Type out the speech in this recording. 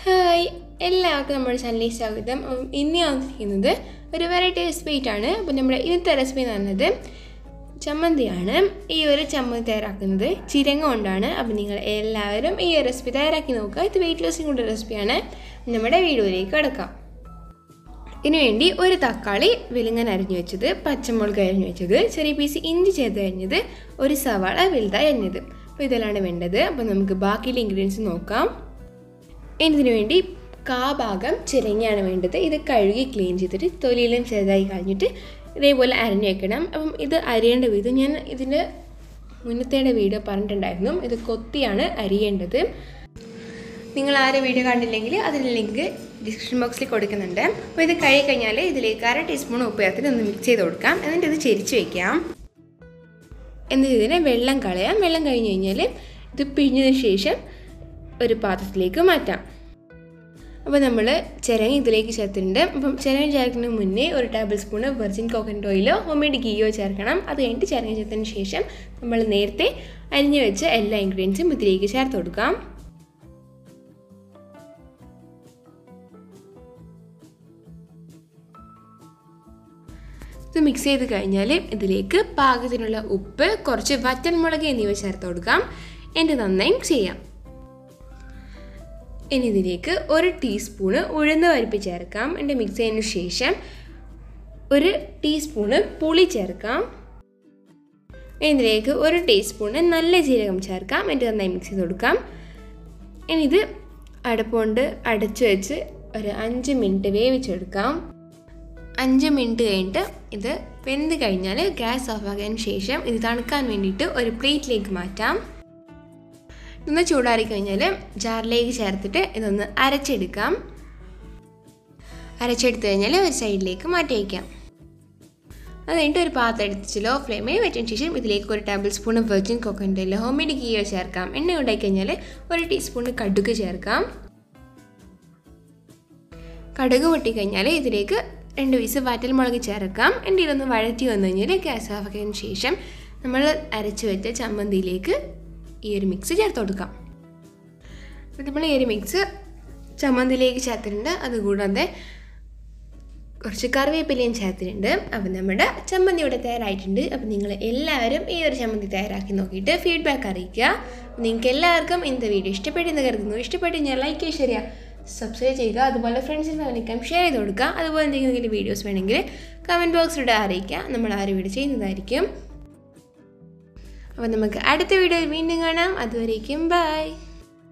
hi എല്ലാവർക്കും നമ്മുടെ ചാനലിൽ സ്വാഗതം അപ്പം ഇന്ന് ഞാൻ വന്നിരിക്കുന്നത് ഒരു വെറൈറ്റി റെസിപ്പി ആയിട്ടാണ് അപ്പം നമ്മുടെ ഇന്നത്തെ റെസിപ്പി എന്ന് പറയുന്നത് ചമ്മന്തിയാണ് ഈ ഒരു ചമ്മന്തി തയ്യാറാക്കുന്നത് ചിരങ്ങ കൊണ്ടാണ് അപ്പം നിങ്ങൾ എല്ലാവരും ഈ ഒരു റെസിപ്പി തയ്യാറാക്കി നോക്കുക ഇത് വെയിറ്റ് ലോസിങ് കൊണ്ട് റെസിപ്പിയാണ് നമ്മുടെ വീഡിയോയിലേക്ക് കിടക്കാം ഇതിനു വേണ്ടി ഒരു തക്കാളി വെലുങ്ങൻ അരിഞ്ഞു വെച്ചത് പച്ചമുളക് അരിഞ്ഞു വെച്ചത് ചെറിയ പീസ് ഇഞ്ചി ചേർത്ത് അരിഞ്ഞത് ഒരു സവാള വലുതായി അരിഞ്ഞത് അപ്പോൾ ഇതെല്ലാം വേണ്ടത് അപ്പോൾ നമുക്ക് ബാക്കിയുള്ള ഇൻഗ്രീഡിയൻസ് നോക്കാം ഇനി ഇതിനു വേണ്ടി കാ ഭാഗം ചിരങ്ങയാണ് വേണ്ടത് ഇത് കഴുകി ക്ലീൻ ചെയ്തിട്ട് തൊലിയിലും ചെറുതായി കഴിഞ്ഞിട്ട് ഇതേപോലെ അരിഞ്ഞു വെക്കണം അപ്പം ഇത് അരിയേണ്ട വിധം ഞാൻ ഇതിൻ്റെ മുന്നത്തേടെ വീഡിയോ പറഞ്ഞിട്ടുണ്ടായിരുന്നു ഇത് കൊത്തിയാണ് അരിയേണ്ടത് നിങ്ങൾ ആരെ വീഡിയോ കണ്ടില്ലെങ്കിൽ അതിൻ്റെ ലിങ്ക് ഡിസ്ക്രിപ്ഷൻ ബോക്സിൽ കൊടുക്കുന്നുണ്ട് അപ്പോൾ ഇത് കഴുകി കഴിഞ്ഞാൽ ഇതിലേക്ക് അര ടീസ്പൂൺ ഉപ്പ് ചേർത്തിട്ട് ഒന്ന് മിക്സ് ചെയ്ത് കൊടുക്കാം എന്നിട്ട് ഇത് ചെരിച്ച് വയ്ക്കാം എന്നിട്ട് ഇതിനെ വെള്ളം കളയാം വെള്ളം കഴിഞ്ഞ് കഴിഞ്ഞാൽ ഇത് പിഴിഞ്ഞതിന് ശേഷം ഒരു പാത്രത്തിലേക്ക് മാറ്റാം അപ്പോൾ നമ്മൾ ചിരങ്ങ ഇതിലേക്ക് ചേർത്തിട്ടുണ്ട് അപ്പം ചിരങ്ങ ചേർക്കുന്നതിന് മുന്നേ ഒരു ടേബിൾ സ്പൂണ് വെർജിൻ കോക്കനട്ട് ഓയിലോ ഹോംമേഡ് ഗീയോ ചേർക്കണം അത് കഴിഞ്ഞിട്ട് ചിരങ്ങ ചേർത്തതിന് ശേഷം നമ്മൾ നേരത്തെ അരിഞ്ഞു വെച്ച എല്ലാ ഇൻഗ്രീഡിയൻസും ഇതിലേക്ക് ചേർത്ത് കൊടുക്കാം ഇത് മിക്സ് ചെയ്ത് കഴിഞ്ഞാൽ ഇതിലേക്ക് പാകത്തിനുള്ള ഉപ്പ് കുറച്ച് വറ്റൽമുളക് എന്നിവ ചേർത്ത് കൊടുക്കാം എന്നിട്ട് നന്നായി മിക്സ് ചെയ്യാം ഇനി ഇതിലേക്ക് ഒരു ടീസ്പൂണ് ഉഴുന്ന് പരിപ്പ് ചേർക്കാം എൻ്റെ മിക്സ് ചെയ്തതിന് ശേഷം ഒരു ടീസ്പൂണ് പുളി ചേർക്കാം ഇതിലേക്ക് ഒരു ടീസ്പൂണ് നല്ല ജീരകം ചേർക്കാം എന്നിട്ട് നന്നായി മിക്സ് ചെയ്ത് കൊടുക്കാം ഇനി ഇത് അടുപ്പുകൊണ്ട് അടച്ചു വെച്ച് ഒരു അഞ്ച് മിനിറ്റ് വേവിച്ചെടുക്കാം അഞ്ച് മിനിറ്റ് കഴിഞ്ഞിട്ട് ഇത് വെന്ത് കഴിഞ്ഞാൽ ഗ്യാസ് ഓഫ് ആക്കിയതിന് ശേഷം ഇത് തണുക്കാൻ വേണ്ടിയിട്ട് ഒരു പ്ലേറ്റിലേക്ക് മാറ്റാം ഇതൊന്ന് ചൂടാറി കഴിഞ്ഞാൽ ജാറിലേക്ക് ചേർത്തിട്ട് ഇതൊന്ന് അരച്ചെടുക്കാം അരച്ചെടുത്ത് കഴിഞ്ഞാൽ ഒരു സൈഡിലേക്ക് മാറ്റി വയ്ക്കാം അത് കഴിഞ്ഞിട്ട് ഒരു പാത്രം എടുത്ത് ലോ ഫ്ലെയിമിൽ വെച്ചതിന് ശേഷം ഇതിലേക്ക് ഒരു tablespoon virgin coconut homemade ഗീയോ ചേർക്കാം എണ്ണ ഉണ്ടാക്കി കഴിഞ്ഞാൽ ഒരു ടീസ്പൂൺ കടുക് ചേർക്കാം കടുക് പൊട്ടിക്കഴിഞ്ഞാൽ ഇതിലേക്ക് രണ്ട് പീസ് വാറ്റൽമുളക് ചേർക്കാം എൻ്റെ ഇതൊന്ന് വഴറ്റി വന്നു കഴിഞ്ഞാൽ ഗ്യാസ് ഓഫ് ആക്കിയതിന് ശേഷം നമ്മൾ അരച്ച് വെച്ച ചമ്മന്തിയിലേക്ക് ഈ ഒരു മിക്സ് ചേർത്ത് കൊടുക്കാം അപ്പോൾ നമ്മൾ ഈ ഒരു മിക്സ് ചമ്മന്തിയിലേക്ക് ചേർത്തിട്ടുണ്ട് അതുകൂടാതെ കുറച്ച് കറിവേപ്പിലയും ചേർത്തിട്ടുണ്ട് അപ്പം നമ്മുടെ ചമ്മന്തി ഇവിടെ തയ്യാറായിട്ടുണ്ട് അപ്പം നിങ്ങൾ എല്ലാവരും ഈ ഒരു ചമ്മന്തി തയ്യാറാക്കി നോക്കിയിട്ട് ഫീഡ്ബാക്ക് അറിയിക്കുക നിങ്ങൾക്ക് എല്ലാവർക്കും ഇന്നത്തെ വീഡിയോ ഇഷ്ടപ്പെട്ടെന്ന് കരുതുന്നു ഇഷ്ടപ്പെട്ട് ഞാൻ ലൈക്ക് ചെയ്യുക ശരിയാ സബ്സ്ക്രൈബ് ചെയ്യുക അതുപോലെ ഫ്രണ്ട്സിന് ഫാമിലിക്കും ഷെയർ ചെയ്ത് കൊടുക്കുക അതുപോലെ എന്തെങ്കിലും വീഡിയോസ് വേണമെങ്കിൽ കമൻറ്റ് ബോക്സിലൂടെ അറിയിക്കുക നമ്മൾ ആ ഒരു വീഡിയോ ചെയ്യുന്നതായിരിക്കും അപ്പോൾ നമുക്ക് അടുത്ത വീഡിയോയിൽ വീണ്ടും കാണാം അതുവരേക്കും ബൈ